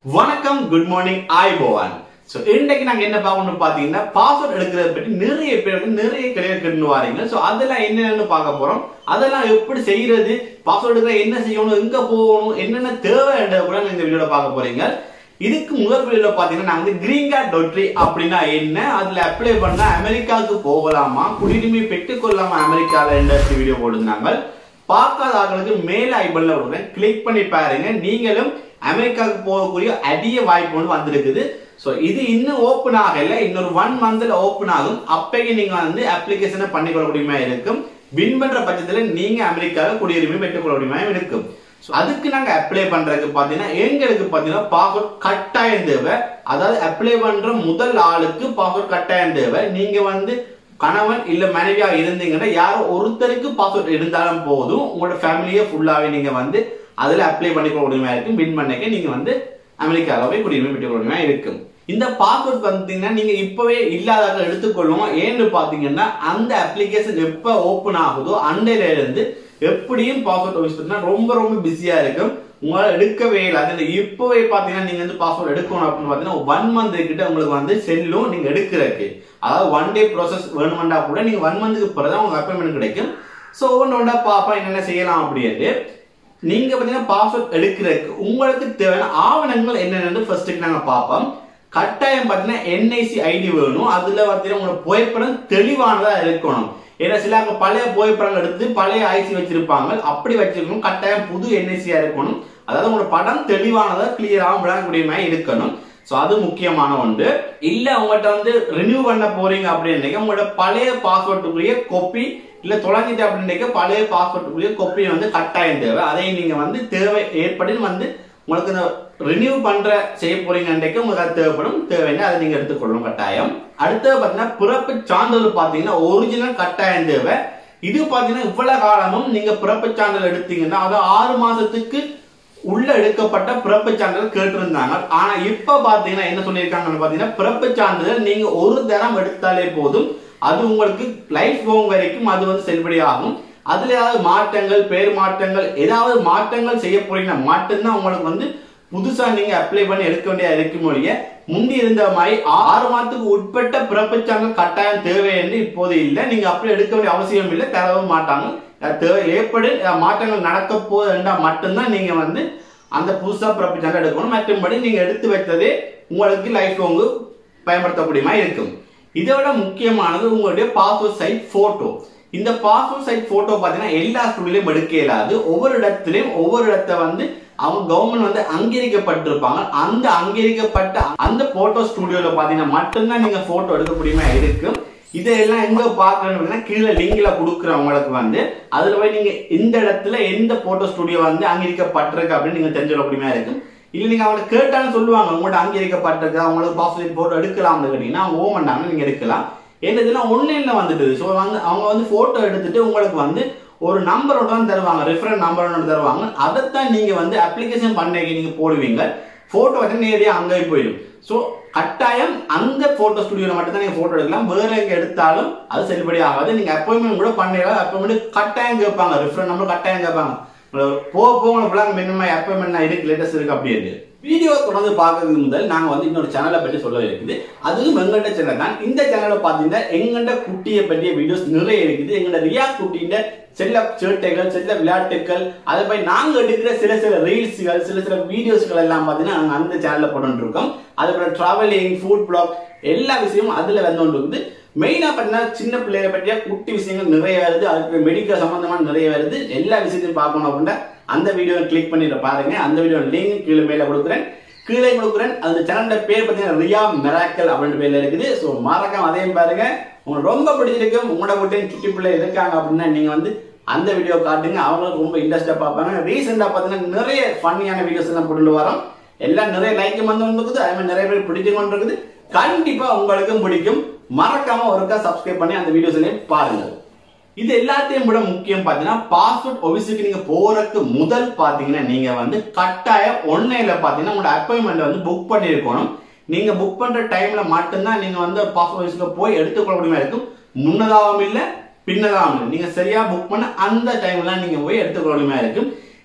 வணக்கம் good morning ஆய் போவான் ஸோ இன்றைக்கு நாங்கள் என்ன பார்க்கணும் பார்த்தீங்கன்னா பாஸ்வேர்ட் எடுக்கிறத பற்றி நிறைய பேருக்கு நிறைய கிடையாது வாரீங்க ஸோ அதெல்லாம் என்னென்னு பார்க்க போகிறோம் அதெல்லாம் எப்படி செய்யறது பாஸ்வேர்ட் எடுக்கிற என்ன செய்யணும் எங்கே போகணும் என்னென்ன தேவை கூட இந்த வீடியோட பார்க்க போறீங்க இதுக்கு முதல் வீடியோல பார்த்தீங்கன்னா நான் வந்து கிரீன் கார்டு டொட்ரி அப்படின்னா என்ன அதில் அப்ளை பண்ணா அமெரிக்காவுக்கு போகலாமா குடியுரிமை பெற்றுக்கொள்ளலாமா அமெரிக்காவில் என்ற வீடியோ போட்டிருந்தாங்க பார்க்காத ஆட்களுக்கு மேல ஐபன்ல விடுறேன் கிளிக் பண்ணி பாருங்க நீங்களும் அமெரிக்காவுக்கு போகக்கூடிய அதிக வாய்ப்பு ஒன்று வந்திருக்குது ஸோ இது இன்னும் ஓப்பன் ஆகல இன்னொரு ஒன் மந்த்ல ஓப்பன் ஆகும் அப்பயே நீங்க வந்து அப்ளிகேஷனை பண்ணிக்கொள்ளக்கூடியமா இருக்கும் வின் பண்ற பட்சத்துல நீங்க அமெரிக்காவில் குடியுரிமை பெற்றுக்கொள்ளக்கூடியமா இருக்கும் ஸோ அதுக்கு நாங்க அப்ளை பண்றதுக்கு பாத்தீங்கன்னா எங்களுக்கு பாத்தீங்கன்னா பாஸ்வேர்ட் கட்டாயம் தேவை அதாவது அப்ளை பண்ற முதல் ஆளுக்கு பாஸ்வேர்ட் கட்டாயம் தேவை நீங்க வந்து கணவன் இல்ல மனைவியா இருந்தீங்கன்னா யாரோ ஒருத்தருக்கு பாஸ்வேர்ட் இருந்தாலும் போதும் உங்களோட ஃபேமிலியே ஃபுல்லாவே நீங்க வந்து அதுல அப்ளை பண்ணிக்க உரிமையா இருக்கும் வின் பண்ணிக்க நீங்க வந்து அமெரிக்காவில் போய் குடியுரிமை பெற்றுக் உரிமையா இருக்கும் இந்த பாஸ்வேர்ட் பார்த்தீங்கன்னா நீங்க இப்பவே இல்லாத எடுத்துக்கொள்ளும் ஏன்னு பாத்தீங்கன்னா அந்த அப்ளிகேஷன் எப்ப ஓபன் ஆகுதோ அண்டையில இருந்து எப்படியும் பாஸ்வேர்ட் யூஸ் பண்ணா ரொம்ப ரொம்ப பிஸியா இருக்கும் உங்களால எடுக்கவே இல்லை அது இப்பவே பாத்தீங்கன்னா நீங்க வந்து பாஸ்வேர்ட் எடுக்கணும் அப்படின்னு பாத்தீங்கன்னா ஒன் மந்த் கிட்ட உங்களுக்கு வந்து செல்லும் நீங்க எடுக்கிறதுக்கு அதாவது ஒன் டே ப்ராசஸ் வேணுமெண்டா கூட நீங்க ஒன் மந்த்துக்கு பிறகு உங்களுக்கு அப்பாயின்மெண்ட் கிடைக்கும் ஸோ ஒன்று ஒன்றா பாப்பா என்னென்ன செய்யலாம் அப்படின்ட்டு நீங்க பாத்தீங்கன்னா பாஸ்வேர்ட் எடுக்கிறதுக்கு உங்களுக்கு தேவையான ஆவணங்கள் என்னென்னு ஃபர்ஸ்ட்டுக்கு நாங்க பார்ப்போம் கட்டாயம் பார்த்தீங்கன்னா என்ஐசி ஐடி வேணும் அதுல பார்த்தீங்கன்னா உங்களோட புகைப்படம் தெளிவானதா இருக்கணும் ஏன்னா சில அங்க பழைய புகைப்படங்கள் எடுத்து பழைய ஐசி வச்சிருப்பாங்க அப்படி வச்சிருக்கணும் கட்டாயம் புது என்ஐசியா இருக்கணும் அதாவது உங்களோட படம் தெளிவானதா கிளியராக விளங்கக்கூடிய மாதிரி இருக்கணும் ஸோ அது முக்கியமான ஒன்று இல்ல உங்கள்கிட்ட வந்து ரினியூ பண்ண போறீங்க அப்படின்னு உங்களோட பழைய பாஸ்வேர்டுக்குரிய கொப்பி இல்ல தொலைஞ்சிட்டு அப்படின்னைக்கு பழைய பாஸ்வேர்டுக்குரிய கொப்பி வந்து கட்டாயம் தேவை அதை நீங்க வந்து தேவை ஏற்படின்னு வந்து உங்களுக்கு இந்த ரினியூ பண்ற செய்ய போறீங்கன்றைக்கு உங்களுக்கு அது தேவைப்படும் தேவைன்னா அதை நீங்க எடுத்துக்கொள்ளணும் கட்டாயம் அடுத்தது பாத்தீங்கன்னா பிறப்பு சான்றிதழ் பாத்தீங்கன்னா ஒரிஜினல் கட்டாயம் தேவை இது பாத்தீங்கன்னா இவ்வளவு காலமும் நீங்க பிறப்பு சான்றிதழ் எடுத்தீங்கன்னா அது ஆறு மாசத்துக்கு உள்ள எடுக்கப்பட்ட பிறப்பு சான்றிதழ் கேட்டிருந்தாங்க ஆனா இப்ப பாத்தீங்கன்னா என்ன சொல்லியிருக்காங்கன்னு பாத்தீங்கன்னா பிறப்பு சான்றிதழ் நீங்க ஒரு தரம் எடுத்தாலே போதும் அது உங்களுக்கு லைஃப் லாங் வரைக்கும் அது வந்து செல்லுபடி ஆகும் அதுல ஏதாவது மாற்றங்கள் பேர் மாற்றங்கள் ஏதாவது மாற்றங்கள் செய்ய போறீங்கன்னா மட்டும்தான் உங்களுக்கு வந்து புதுசா நீங்க அப்ளை பண்ணி எடுக்க வேண்டிய இருக்கும் மொழிய முந்தி இருந்த மாதிரி ஆறு மாதத்துக்கு உட்பட்ட பிறப்பிச்சாங்க கட்டாயம் தேவை என்று இப்போது இல்லை நீங்க அப்படி எடுக்க வேண்டிய அவசியம் இல்லை தரவும் மாட்டாங்க தேவை ஏற்படு மாற்றங்கள் நடக்க போதுண்டா மட்டும்தான் நீங்க வந்து அந்த புதுசா பிறப்பிச்சாங்க எடுக்கணும் மற்றபடி நீங்க எடுத்து வைத்ததே உங்களுக்கு லைஃப் லாங்கு பயன்படுத்தக்கூடிய மாதிரி இருக்கும் இதை விட முக்கியமானது உங்களுடைய பாஸ்போர்ட் சைட் போட்டோ இந்த பாஸ்போர்ட் சைட் போட்டோ பார்த்தீங்கன்னா எல்லா ஸ்டூடியோலையும் எடுக்க இயலாது ஒவ்வொரு இடத்துலையும் ஒவ்வொரு இடத்த வந்து அவங்க கவர்மெண்ட் வந்து அங்கீகரிக்கப்பட்டிருப்பாங்க அந்த அங்கீகரிக்கப்பட்ட அந்த போட்டோ ஸ்டுடியோல பாத்தீங்கன்னா மட்டும்தான் நீங்க போட்டோ எடுக்கக்கூடியமா இருக்கும் இதெல்லாம் எங்க பாக்கணும்னா கீழே லிங்க்ல கொடுக்குறவங்களுக்கு வந்து அதுல போய் நீங்க இந்த இடத்துல எந்த போட்டோ ஸ்டுடியோ வந்து அங்கீகரிக்கப்பட்டிருக்கு அப்படின்னு நீங்க தெரிஞ்சுக்கக்கூடியமா இருக்கும் இல்ல நீங்க அவங்க கேட்டாலும் சொல்லுவாங்க உங்கள்ட்ட அங்கீகரிக்கப்பட்டிருக்கு அவங்களுக்கு பாஸ்போர்ட் போட்டோ எடுக்கலாம்னு கேட்டீங்கன்னா அவங்க ஓ பண்ணாங்க நீங்க எடுக்கலாம் என்னதுன்னா ஒன்லைன்ல வந்துட்டு ஸோ வந்து அவங்க வந்து போட்டோ எடுத்துட்டு உங்களுக்கு வந்து ஒரு நம்பரோட தான் தருவாங்க ரெஃபரன் நம்பர் ஒன்று தருவாங்க அதைத்தான் நீங்க வந்து அப்ளிகேஷன் பண்ணைக்கு நீங்க போடுவீங்க போட்டோ வச்சு நேரடியாக அங்கே போயிடும் ஸோ கட்டாயம் அந்த போட்டோ ஸ்டுடியோல மட்டும் தான் நீங்க போட்டோ எடுக்கலாம் வேற எங்க எடுத்தாலும் அது செல்லுபடி ஆகாது நீங்க அப்பாயின்மெண்ட் கூட பண்ணிடலாம் அப்பாயின்மெண்ட் கட்டாயம் கேட்பாங்க ரெஃபரன் நம்பர் கட்டாயம் கேட்பாங்க போக போக உங்களுக்கு மினிமம் அப்பாயின்மெண்ட் இருக்கு லேட்டஸ்ட் இருக்கு அப்படின்னு வீடியோ தொடர்ந்து பார்க்கறதுக்கு முதல் நாங்க வந்து இன்னொரு சேனலை பற்றி சொல்ல இருக்குது அதுவும் எங்கள்ட சேனல் தான் இந்த சேனலை பார்த்தீங்கன்னா எங்கள்ட குட்டியை பற்றிய வீடியோஸ் நிறைய இருக்குது எங்களோட ரியா குட்டின்ற செல்ல சேட்டைகள் செல்ல விளையாட்டுகள் அதை போய் நாங்க எடுக்கிற சில சில ரீல்ஸ்கள் சில சில வீடியோஸ்கள் எல்லாம் பார்த்தீங்கன்னா நாங்கள் அந்த சேனல்ல போட்டு இருக்கோம் அதுக்கப்புறம் டிராவலிங் ஃபுட் பிளாக் எல்லா விஷயமும் அதுல வந்து இருக்குது மெயினா பார்த்தீங்கன்னா சின்ன பிள்ளைகளை பற்றிய குட்டி விஷயங்கள் நிறைய வருது அதுக்கு மெடிக்கல் சம்பந்தமான நிறைய வருது எல்லா விஷயத்தையும் பார்க்கணும் அப்படின்னா அந்த வீடியோ கிளிக் பண்ணிட்டு பாருங்க அந்த வீடியோ லிங்க் கீழே மேல கொடுக்குறேன் கீழே கொடுக்குறேன் அந்த சேனலோட பேர் பார்த்தீங்கன்னா ரியா மெராக்கல் அப்படின்ற பேர்ல இருக்குது ஸோ மறக்காம அதையும் பாருங்க உங்களுக்கு ரொம்ப பிடிச்சிருக்கு உங்களோட குட்டையும் சுட்டி பிள்ளை இருக்காங்க அப்படின்னா நீங்க வந்து அந்த வீடியோ காட்டுங்க அவங்களுக்கு ரொம்ப இன்ட்ரெஸ்டா பார்ப்பாங்க ரீசெண்டா பார்த்தீங்கன்னா நிறைய ஃபன்னியான வீடியோஸ் எல்லாம் போட்டு வரோம் எல்லாம் நிறைய லைக் வந்து இருக்குது அதே மாதிரி நிறைய பேர் பிடிச்சு கொண்டு இருக்குது கண்டிப்பா உங்களுக்கும் பிடிக்கும் மறக்காம ஒருக்கா சப்ஸ்கிரைப் பண்ணி அந்த வீடியோஸ் பாருங்க இது எல்லாத்தையும் விட முக்கியம் பாத்தீங்கன்னா பாஸ்போர்ட் ஆபீஸுக்கு நீங்க போறதுக்கு முதல் பாத்தீங்கன்னா நீங்க வந்து கட்டாயம் ஒன்லைன்ல பாத்தீங்கன்னா உங்களோட அப்பாயின்மெண்ட் வந்து புக் பண்ணிருக்கணும் நீங்க புக் பண்ற டைம்ல மட்டும்தான் நீங்க வந்து பாஸ்போர்ட் ஆபீஸ்க்கு போய் எடுத்துக்கொள்ள முடியுமா இருக்கும் முன்னதாகவும் இல்ல பின்னதாகவும் இல்லை நீங்க சரியா புக் பண்ண அந்த டைம்ல நீங்க போய் எடுத்துக்கொள்ள முடியுமா இருக்கும்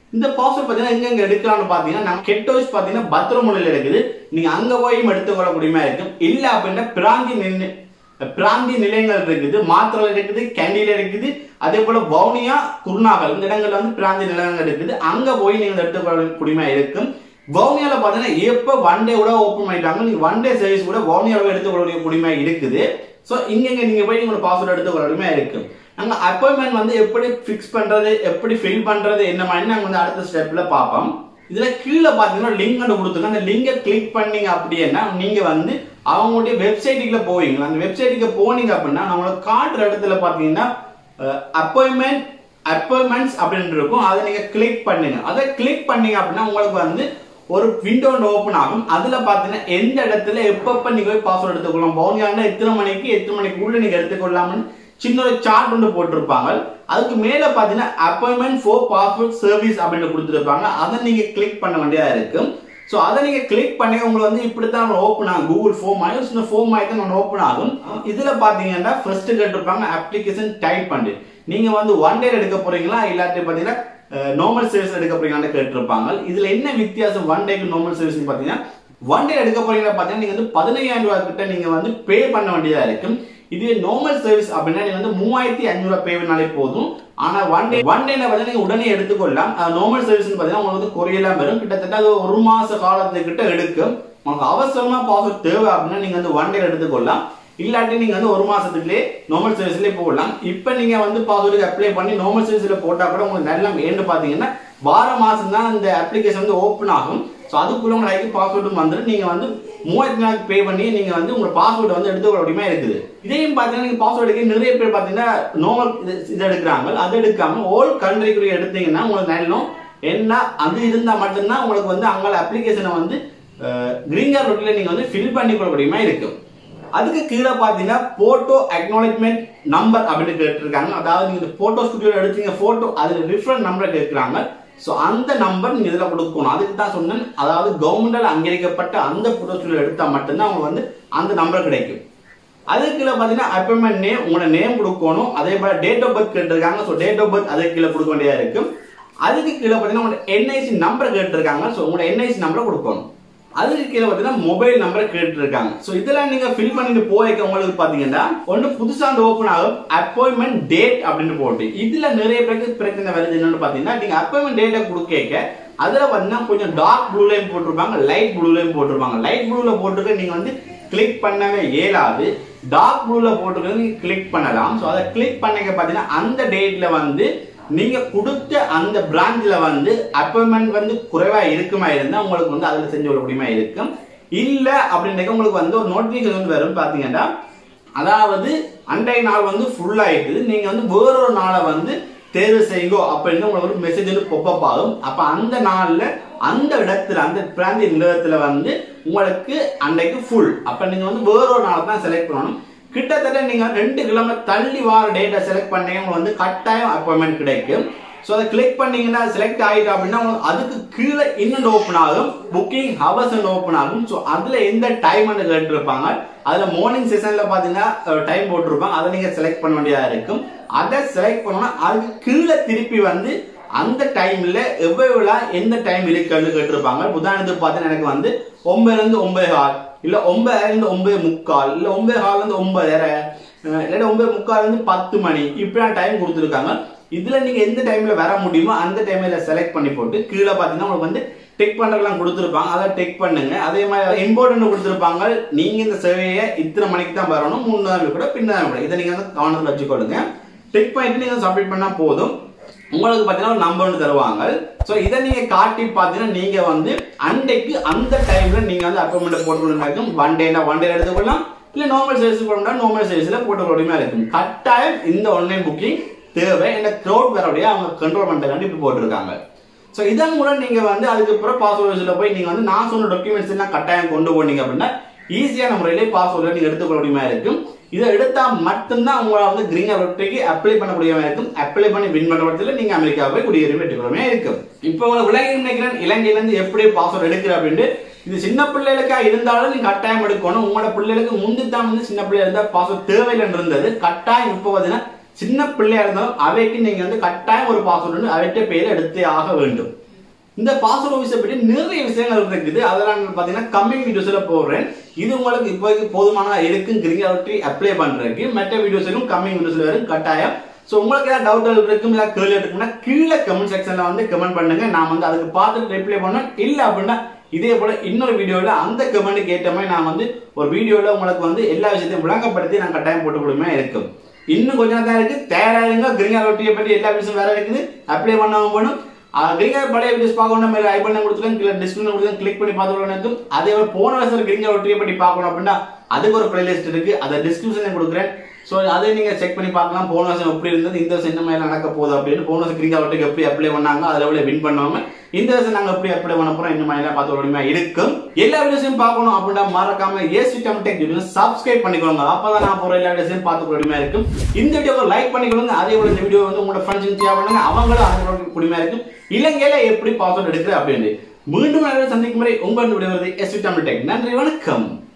இந்த பாஸ்வேர்ட் பார்த்தீங்கன்னா எங்க எங்க எடுக்கலாம்னு பார்த்தீங்கன்னா நம்ம கெட்டோஸ் பார்த்தீங்கன்னா பத்திரமுனையில் இருக்குது நீங்க அங்க போயும் எடுத்துக்கொள்ள முடியுமா இருக்கும் இல்ல அப்படின்னா பிராந்தி நின்னு பிராந்திய நிலையங்கள் இருக்குது மாத்திரையில் இருக்குது கேண்டில இருக்குது அதே போல வவுனியா குருநாகல் இந்த இடங்கள்ல வந்து பிராந்திய நிலையங்கள் இருக்குது அங்க போய் நீங்க எடுத்துக்கொள்ள முடியுமா இருக்கும் வவுனியால பாத்தீங்கன்னா எப்ப ஒன் டே கூட ஓப்பன் பண்ணிட்டாங்க நீங்க ஒன் டே சர்வீஸ் கூட வவுனியால எடுத்துக்கொள்ள முடியுமா இருக்குது ஸோ இங்க நீங்க போய் உங்களோட பாஸ்வேர்ட் எடுத்துக்கொள்ள முடியுமா இருக்கும் நாங்க அப்பாயின்மெண்ட் வந்து எப்படி ஃபிக்ஸ் பண்றது எப்படி ஃபில் பண்றது என்ன மாதிரி நாங்க வந்து அடுத்த ஸ்டெப்ல பார்ப்போம் இதுல கீழே பாத்தீங்கன்னா லிங்க் ஒன்று கொடுத்துருங்க அந்த லிங்கை கிளிக் பண்ணீங்க அப்படின்னா நீங்க வந்து அவங்களுடைய வெப்சைட்டுக்குள்ள போவீங்க அந்த வெப்சைட்டுக்கு போனீங்க அப்படின்னா நம்மளுக்கு காட்டுற இடத்துல பாத்தீங்கன்னா அப்பாயின்மெண்ட் அப்பாயின்மெண்ட்ஸ் அப்படின்னு இருக்கும் அதை நீங்க கிளிக் பண்ணுங்க அதை கிளிக் பண்ணீங்க அப்படின்னா உங்களுக்கு வந்து ஒரு விண்டோ ஓபன் ஆகும் அதுல பாத்தீங்கன்னா எந்த இடத்துல எப்பப்ப நீங்க போய் பாஸ்வேர்ட் எடுத்துக்கொள்ளலாம் பவுனியாண்டா எத்தனை மணிக்கு எத்தனை மணிக்கு உள்ள நீங்க எடுத்துக்கொள்ளலாம்னு சின்ன ஒரு சார்ட் ஒன்று போட்டிருப்பாங்க அதுக்கு மேல பாத்தீங்கன்னா அப்பாயின்மெண்ட் ஃபோர் பாஸ்வேர்ட் சர்வீஸ் அப்படின்னு கொடுத்துருப்பாங்க அதை நீங்க கிளிக் பண்ண வேண்டியதா இருக்கும் ஸோ அதை நீங்க கிளிக் பண்ணி உங்களுக்கு வந்து இப்படித்தான் ஓப்பன் ஆகும் கூகுள் ஃபோம் ஆகும் சின்ன ஃபோம் ஆகி தான் ஓப்பன் ஆகும் இதுல பாத்தீங்கன்னா ஃபர்ஸ்ட் கேட்டிருப்பாங்க அப்ளிகேஷன் டைப் பண்ணி நீங்க வந்து ஒன் டே எடுக்க போறீங்களா இல்லாட்டி பாத்தீங்கன்னா நார்மல் சர்வீஸ் எடுக்க போறீங்களான்னு கேட்டிருப்பாங்க இதுல என்ன வித்தியாசம் ஒன் டேக்கு நார்மல் சர்வீஸ் பாத்தீங்கன்னா ஒன் டே எடுக்க போறீங்கன்னா பாத்தீங்கன்னா நீங்க வந்து பதினையாயிரம் ரூபாய் கிட்ட நீங்க வந்து பே பண்ண வேண்டியதா இருக்கும் இதுவே நார்மல் சர்வீஸ் அப்படின்னா நீங்க வந்து மூவாயிரத்தி அஞ்சூறு பே பண்ணாலே போதும் ஆனா ஒன் டே ஒன் டேல பார்த்தீங்கன்னா நீங்க உடனே எடுத்துக்கொள்ளலாம் நார்மல் சர்வீஸ் பார்த்தீங்கன்னா உங்களுக்கு வந்து கொரியெல்லாம் வரும் கிட்டத்தட்ட அது ஒரு மாச காலத்துக்கிட்ட எடுக்கும் உங்களுக்கு அவசரமா பாஸ்வேர்ட் தேவை அப்படின்னா நீங்க வந்து ஒன் டே எடுத்துக்கொள்ளலாம் இல்லாட்டி நீங்க வந்து ஒரு மாசத்துக்குள்ளே நார்மல் சர்வீஸ்லயே போடலாம் இப்போ நீங்க வந்து பாஸ்வேர்டுக்கு அப்ளை பண்ணி நார்மல் சர்வீஸ்ல போட்டா கூட உங்களுக்கு நல்ல ஏன்னு பாத்தீங்கன்னா வார மாசம் தான் இந்த அப்ளிகேஷன் வந்து ஓப்பன் ஆகும் ஸோ அதுக்குள்ள உங்க ஐடி பாஸ்வேர்டும் வந்துட்டு நீங்க வந்து மூவாயிரத்தி நாலு பே பண்ணி நீங்க வந்து உங்க பாஸ்வேர்டு வந்து எடுத்துக்கொள்ள முடியுமா இருக்குது இதையும் பாத்தீங்கன்னா நீங்க பாஸ்வேர்டுக்கு நிறைய பேர் பாத்தீங்கன்னா நார்மல் இது எடுக்கிறாங்க அது எடுக்காம ஓல் கண்ட்ரிக்குரிய எடுத்தீங்கன்னா உங்களுக்கு நல்ல என்ன அது இருந்தா மட்டும்தான் உங்களுக்கு வந்து அங்கே அப்ளிகேஷனை வந்து கிரீன் கார்டு ரொட்டில நீங்க வந்து ஃபில் பண்ணி கொள்ள முடியுமா இருக்கும் அதுக்கு கீழே பார்த்தீங்கன்னா போட்டோ அக்னாலஜ்மெண்ட் நம்பர் அப்படின்னு கேட்டிருக்காங்க அதாவது நீங்க போட்டோ ஸ்டுடியோ எடுத்தீங்க போட்டோ அதுல டிஃப்ரெண்ட் நம்பரை கேட்குறாங்க ஸோ அந்த நம்பர் நீங்க இதில் கொடுக்கணும் அதுக்கு தான் சொன்னேன் அதாவது கவர்மெண்டால் அங்கீகரிக்கப்பட்ட அந்த போட்டோ ஸ்டுடியோ எடுத்தால் மட்டும்தான் அவங்க வந்து அந்த நம்பர் கிடைக்கும் அதுக்கு கீழே பார்த்தீங்கன்னா அப்பாயின்மெண்ட் நேம் உங்களோட நேம் கொடுக்கணும் அதே போல டேட் ஆஃப் பர்த் கேட்டிருக்காங்க ஸோ டேட் ஆஃப் பர்த் அதுக்கு கீழே கொடுக்க வேண்டியதா இருக்கும் அதுக்கு கீழே பார்த்தீங்கன்னா உங்களோட என்ஐசி நம்பர் கேட்டிருக்காங்க ஸோ உங்களோட என்ஐசி நம்பரை கொடுக்கணும் அதுக்கு கீழே பார்த்தீங்கன்னா மொபைல் நம்பர் கேட்டிருக்காங்க ஸோ இதெல்லாம் நீங்க ஃபில் பண்ணிட்டு போய்க்க உங்களுக்கு பார்த்தீங்கன்னா ஒன்று புதுசாக ஓப்பன் ஆகும் அப்பாயின்மெண்ட் டேட் அப்படின்னு போட்டு இதுல நிறைய பேருக்கு பிரச்சனை வருது என்னன்னு பார்த்தீங்கன்னா நீங்க அப்பாயின்மெண்ட் டேட்டை கொடுக்க அதுல பார்த்தீங்கன்னா கொஞ்சம் டார்க் ப்ளூலையும் போட்டிருப்பாங்க லைட் ப்ளூலையும் போட்டிருப்பாங்க லைட் ப்ளூல போட்டிருக்க நீங்க வந்து கிளிக் பண்ணவே இயலாது டார்க் ப்ளூல போட்டிருக்கிறது நீங்க கிளிக் பண்ணலாம் ஸோ அதை கிளிக் பண்ணீங்க பார்த்தீங்கன்னா அந்த டேட்ல வந்து நீங்க கொடுத்த அந்த பிரான்ச்ல வந்து அப்பாயின்மெண்ட் வந்து குறைவா இருக்குமா இருந்தா உங்களுக்கு வந்து அதுல செஞ்சு கொள்ள முடியுமா இருக்கும் இல்ல அப்படின்றக்க உங்களுக்கு வந்து ஒரு நோட்டிபிகேஷன் வந்து வரும் பாத்தீங்கன்னா அதாவது அன்றைய நாள் வந்து ஃபுல் ஆயிட்டுது நீங்க வந்து வேறொரு நாளை வந்து தேர்வு செய்யுங்கோ அப்படின்னு உங்களுக்கு ஒரு மெசேஜ் வந்து பொப்பப் ஆகும் அப்ப அந்த நாள்ல அந்த இடத்துல அந்த பிராந்திய நிலையத்துல வந்து உங்களுக்கு அன்றைக்கு ஃபுல் அப்ப நீங்க வந்து வேறொரு நாளை தான் செலக்ட் பண்ணணும் கிட்டத்தட்ட நீங்க ரெண்டு கிலோமீட்டர் தள்ளி வார டேட்டை செலக்ட் பண்ணீங்க உங்களுக்கு வந்து கட்டாயம் அப்பாயின்மெண்ட் கிடைக்கும் ஸோ அதை கிளிக் பண்ணீங்கன்னா செலக்ட் ஆகிட்டு அப்படின்னா உங்களுக்கு அதுக்கு கீழே இன்னொன்று ஓப்பன் ஆகும் புக்கிங் ஹவர்ஸ் ஓப்பன் ஆகும் ஸோ அதில் எந்த டைம் கேட்டிருப்பாங்க அதில் மார்னிங் செஷனில் பார்த்தீங்கன்னா டைம் போட்டிருப்பாங்க அதை நீங்கள் செலக்ட் பண்ண வேண்டியதாக இருக்கும் அதை செலக்ட் பண்ணோன்னா அதுக்கு கீழே திருப்பி வந்து அந்த டைம்ல எவ்வளவு எந்த டைம் இருக்குன்னு கேட்டிருப்பாங்க உதாரணத்துக்கு பார்த்தீங்கன்னா எனக்கு வந்து ஒன்பதுல இருந்து ஒன்பது ஹால் இல்ல ஒன்பதுல இருந்து ஒன்பது முக்கால் இல்ல ஒன்பது ஹால்ல இருந்து ஒன்பதரை இல்லாட்டி ஒன்பது முக்கால் இருந்து பத்து மணி இப்படியான டைம் கொடுத்துருக்காங்க இதுல நீங்க எந்த டைம்ல வர முடியுமோ அந்த டைம்ல செலக்ட் பண்ணி போட்டு கீழே பாத்தீங்கன்னா உங்களுக்கு வந்து டெக் பண்றதுலாம் கொடுத்துருப்பாங்க அதை டெக் பண்ணுங்க அதே மாதிரி இம்பார்ட்டன்ட் கொடுத்துருப்பாங்க நீங்க இந்த சேவையை இத்தனை மணிக்கு தான் வரணும் முன்னாடி கூட பின்னாடி கூட இதை நீங்க வந்து கவனத்தில் வச்சுக்கொள்ளுங்க டெக் பண்ணிட்டு நீங்க சப்மிட் பண்ணா போதும் உங்களுக்கு பார்த்தீங்கன்னா ஒரு நம்பர் ஒன்று தருவாங்க ஸோ இதை நீங்க காட்டி பார்த்தீங்கன்னா நீங்க வந்து அன்றைக்கு அந்த டைம்ல நீங்க வந்து அப்பாயின்மெண்ட் போட்டுக்கணும் ஒன் டேனா ஒன் டே எடுத்துக்கொள்ளலாம் இல்ல நார்மல் சர்வீஸ் போடணும்னா நார்மல் சர்வீஸ்ல போட்டுக்கொள்ளுமே இருக்கும் கட்டாயம் இந்த ஆன்லைன் புக்கிங் தேவை இந்த க்ரௌட் வரக்கூடிய அவங்க கண்ட்ரோல் பண்ணுறதுக்காண்டி இப்படி போட்டிருக்காங்க ஸோ இதன் மூலம் நீங்க வந்து அதுக்கப்புறம் பாஸ்வேர்ட்ஸில் போய் நீங்க வந்து நான் சொன்ன டாக்குமெண்ட்ஸ் எல்லாம் கட்டாயம் கொண்டு போனீங்க அப்படின்னா ஈஸியான முறையிலே பாஸ்வேர்டில் நீங்க எடுத்துக்கொள்ள முடியுமா இருக்கும் இதை எடுத்தா மட்டும்தான் உங்களை வந்து கிரீன் ரொட்டிக்கு அப்ளை பண்ணக்கூடிய இருக்கும் அப்ளை பண்ணி வின் பண்ற பட்சத்தில் நீங்க அமெரிக்கா போய் குடியேறி வெற்றிகரமே இருக்கும் இப்போ உங்களுக்கு விலகி நினைக்கிறேன் இலங்கையில இருந்து எப்படி பாஸ்வேர்ட் எடுக்கிற அப்படின்ட்டு இது சின்ன பிள்ளைகளுக்கா இருந்தாலும் நீங்க கட்டாயம் எடுக்கணும் உங்களோட பிள்ளைகளுக்கு முந்தி தான் வந்து சின்ன பிள்ளையா இருந்தா பாஸ்வேர்ட் தேவையில்லைன்னு இருந்தது கட்டாயம் இப்போ பார்த்தீங்கன்னா சின்ன பிள்ளையா இருந்தாலும் அவைக்கு நீங்க வந்து கட்டாயம் ஒரு பாஸ்வேர்டு அவைட்ட பேர் எடுத்தே ஆக வேண்டும் இந்த பாஸ்வேர்ட் ஆஃபீஸை பற்றி நிறைய விஷயங்கள் இருக்குது அதெல்லாம் நான் பார்த்தீங்கன்னா கம்மிங் வீடியோஸ்ல போடுறேன் இது உங்களுக்கு இப்போதைக்கு போதுமான இருக்கும் கிரிங்காலிட்டி அப்ளை பண்றதுக்கு மற்ற வீடியோஸ்லும் கம்மிங் வீடியோஸ்ல வரும் கட்டாயம் ஸோ உங்களுக்கு ஏதாவது டவுட் இருக்கும் இல்லை கேள்வி இருக்குன்னா கீழே கமெண்ட் செக்ஷன்ல வந்து கமெண்ட் பண்ணுங்க நான் வந்து அதுக்கு பார்த்துட்டு ரிப்ளை பண்ணேன் இல்லை அப்படின்னா இதே போல இன்னொரு வீடியோல அந்த கமெண்ட்டுக்கு ஏற்ற மாதிரி நான் வந்து ஒரு வீடியோல உங்களுக்கு வந்து எல்லா விஷயத்தையும் விளங்கப்படுத்தி நான் கட்டாயம் போட்டு கொடுமே இருக்கும் இன்னும் கொஞ்சம் தான் இருக்கு தயாராகுங்க கிரிங்கா ரொட்டியை பற்றி எல்லா விஷயம் வேற இருக்குது அப்ளை பண்ணவும் பண்ணும் கிரிங்கா பழைய வீடியோஸ் பார்க்கணும் மேலே ஐ பண்ண கொடுத்துருக்கேன் கீழே டிஸ்கிரிப்ஷன் கொடுத்துருக்கேன் கிளிக் பண்ணி பார்த்துக்கணும் அதே போல போன வருஷம் கிரிங்கா ரொட்டியை பற்றி பார்க்கணும் அப்படின்னா அதுக்கு ஒரு பிளேலிஸ்ட் இருக்கு அதை டிஸ்கிரிப்ஷன்ல கொடுக்குறேன் ஸோ அதை நீங்க செக் பண்ணி பார்க்கலாம் போன வருஷம் எப்படி இருந்தது இந்த வருஷம் என்ன மாதிரி நடக்க போகுது அப்படின்னு போன வருஷம் கிரிங்கா ரொட்டிக்கு எப்படி அப்ளை பண்ணாங்க அதில் எவ்வளோ வின் பண்ணுவாங்க இந்த வருஷம் நாங்க எப்படி அப்ளை பண்ண போறோம் இந்த மாதிரி பார்த்து உடனே இருக்கும் எல்லா வீடியோஸையும் பார்க்கணும் அப்படின்னா மறக்காம ஏசி டெக் வீடியோ சப்ஸ்கிரைப் பண்ணிக்கோங்க அப்பதான் நான் போற எல்லா வீடியோஸையும் பார்த்து உடனே இருக்கும் இந்த வீடியோவை லைக் பண்ணிக்கொள்ளுங்க அதே போல இந்த வீடியோ வந்து உங்களோட ஃப்ரெண்ட்ஸ் ஷேர் பண்ணுங்க அவங்களும் அதோட குடிமையா இருக்கும் இலங்கையில எப்படி பாஸ்வேர்ட் எடுக்கிற அப்படின்னு மீண்டும் நல்ல சந்திக்கும் முறை உங்கள் விடுவது எஸ் தமிழ் டெக் நன்றி வணக்கம்